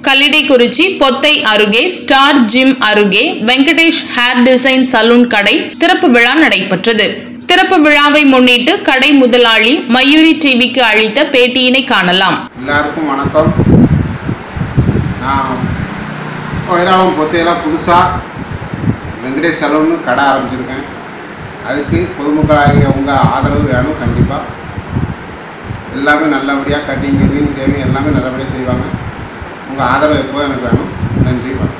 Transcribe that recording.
கல்லிடைக்குறிச்சி பொத்தை அருகே star gym அருகே Venkatesh hair design salon கடை திறப்பு விழா நடைபெற்றது திறப்பு விழாவை முன்னிட்டு கடை முதலாளி மயூரி டிவிக்கு அளித்த பேட்டியினை காணலாம் எல்லாருக்கும் வணக்கம் நான் ஒயராளம் பொத்தையெல்லாம் புதுசாக வெங்கடேஷ் சலூன்னு கடை ஆரம்பிச்சிருக்கேன் அதுக்கு பொதுமக்களாகிய உங்கள் ஆதரவு வேணும் கண்டிப்பாக எல்லாமே நல்லபடியாக கட்டிங் கட்டிங் சேவிங் எல்லாமே நல்லபடியாக செய்வாங்க உங்கள் ஆதரவு எப்போதும் எனக்கு வேணும் நன்றி வணக்கம்